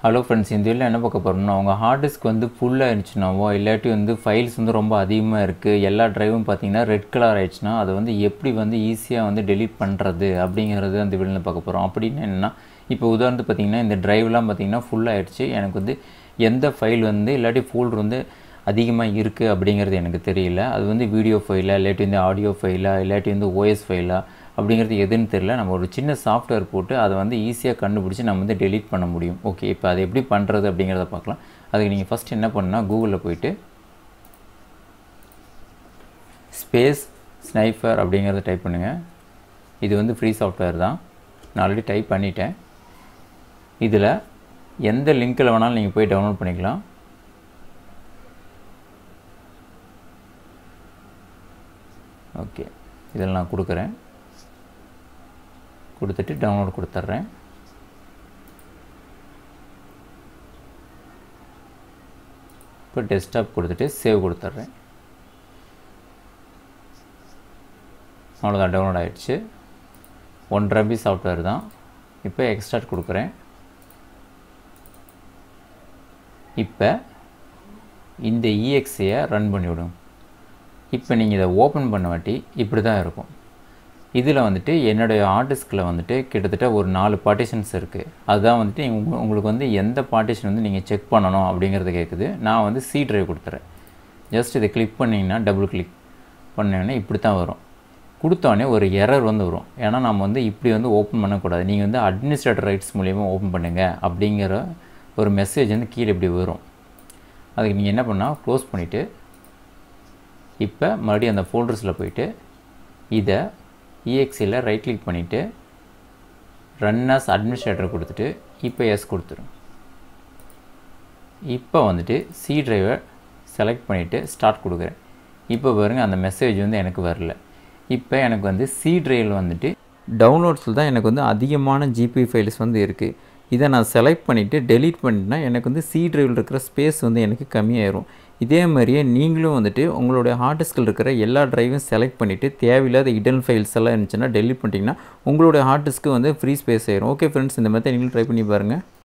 hello friends இந்த வீடியோவில் என்ன பார்க்க போகிறோம்னா உங்கள் ஹார்ட் டிஸ்க் வந்து ஃபுல்லாக இருந்துச்சுனாவோ இல்லாட்டி வந்து ஃபைல்ஸ் வந்து ரொம்ப அதிகமாக இருக்குது எல்லா ட்ரைவும் பார்த்தீங்கன்னா ரெட் கலர் ஆயிடுச்சுன்னா அதை வந்து எப்படி வந்து ஈஸியாக வந்து டெலீட் பண்ணுறது அப்படிங்கிறது அந்த வீடியோவில் பார்க்க போகிறோம் அப்படின்னு என்னென்னா இப்போ உதாரணத்துக்கு பார்த்தீங்கன்னா இந்த ட்ரைவ்லாம் பார்த்தீங்கன்னா ஃபுல்லாக ஆயிடுச்சு எனக்கு வந்து எந்த ஃபைல் வந்து இல்லாட்டி ஃபோல்டர் வந்து அதிகமாக இருக்குது அப்படிங்கிறது எனக்கு தெரியல அது வந்து வீடியோ ஃபைலா இல்லாட்டி வந்து ஆடியோ ஃபைலா இல்லாட்டி வந்து ஓஎஸ் ஃபைலா அப்படிங்கிறது எதுன்னு தெரியல நம்ம ஒரு சின்ன சாஃப்ட்வேர் போட்டு அதை வந்து ஈஸியாக கண்டுபிடிச்சி நம்ம வந்து டெலீட் பண்ண முடியும் ஓகே இப்போ அதை எப்படி பண்ணுறது அப்படிங்கிறத பார்க்கலாம் அதுக்கு நீங்கள் ஃபஸ்ட் என்ன பண்ணால் கூகுளில் போயிட்டு ஸ்பேஸ் ஸ்னைஃபர் அப்படிங்கிறத டைப் பண்ணுங்கள் இது வந்து ஃப்ரீ சாஃப்ட்வேர் தான் நான் ஆல்ரெடி டைப் பண்ணிட்டேன் இதில் எந்த லிங்க்கில் வேணாலும் நீங்கள் போய் டவுன்லோட் பண்ணிக்கலாம் ஓகே இதில் நான் கொடுக்குறேன் கொடுத்துட்டு டவுன்லோட் கொடுத்துட்றேன் இப்போ டெஸ்க்டாப் கொடுத்துட்டு சேவ் கொடுத்துட்றேன் அவ்வளோதான் டவுன்லோட் ஆகிடுச்சு ஒன் ரபி சாஃப்ட்வேர் தான் இப்போ எக்ஸ்ட்ராட் கொடுக்குறேன் இப்போ இந்த இஎக்ஸையை ரன் பண்ணிவிடும் இப்போ நீங்கள் இதை ஓப்பன் பண்ண வாட்டி இப்படி தான் இருக்கும் இதில் வந்துட்டு என்னுடைய ஆர்டிஸ்கில் வந்துட்டு கிட்டத்தட்ட ஒரு நாலு பார்ட்டிஷன்ஸ் இருக்குது அதுதான் வந்துட்டு உங்க- உங்களுக்கு வந்து எந்த பார்ட்டிஷன் வந்து நீங்கள் செக் பண்ணணும் அப்படிங்கிறத கேட்குது நான் வந்து சி ட்ரைவ் கொடுத்துறேன் ஜஸ்ட் இதை கிளிக் பண்ணிங்கன்னா டபுள் கிளிக் பண்ணோடனே இப்படி தான் வரும் கொடுத்தோடனே ஒரு எரர் வந்து வரும் ஏன்னா நம்ம வந்து இப்படி வந்து ஓப்பன் பண்ணக்கூடாது நீங்கள் வந்து அட்மினிஸ்ட்ரேட்டர் ரைட்ஸ் மூலியமாக ஓப்பன் பண்ணுங்கள் அப்படிங்கிற ஒரு மெசேஜ் வந்து கீழே இப்படி வரும் அதுக்கு நீங்கள் என்ன பண்ணால் க்ளோஸ் பண்ணிவிட்டு இப்போ மறுபடியும் அந்த ஃபோல்டர்ஸில் போயிட்டு இதை இஎக்ஸியில் ரைட் கிளிக் பண்ணிவிட்டு ரன் as அட்மினிஸ்ட்ரேட்டர் கொடுத்துட்டு இப்போ எஸ் கொடுத்துரும் இப்போ வந்துட்டு சி டிரைவை செலக்ட் பண்ணிவிட்டு ஸ்டார்ட் கொடுக்குறேன் இப்போ பாருங்கள் அந்த மெசேஜ் வந்து எனக்கு வரல இப்போ எனக்கு வந்து சி டிரைவில் வந்துட்டு டவுன்லோட்ஸில் தான் எனக்கு வந்து அதிகமான ஜிபி ஃபைல்ஸ் வந்து இருக்குது இதை நான் செலக்ட் பண்ணிவிட்டு delete பண்ணிட்டேன்னா எனக்கு வந்து சி டிரைவில் இருக்கிற ஸ்பேஸ் வந்து எனக்கு கம்மியாயிரும் இதே மாதிரியே நீங்களும் வந்துட்டு உங்களுடைய ஹார்ட் டிஸ்கில் இருக்கிற எல்லா டிரைவையும் செலக்ட் பண்ணிவிட்டு தேவையில்லாத இடன் ஃபைல்ஸ் எல்லாம் இருந்துச்சுன்னா delete பண்ணிட்டீங்கன்னா உங்களுடைய ஹார்ட் டிஸ்க்கு வந்து ஃப்ரீ ஸ்பேஸ் ஆயிரும் ஓகே ஃப்ரெண்ட்ஸ் இந்த மாதிரி நீங்களும் ட்ரை பண்ணி பாருங்கள்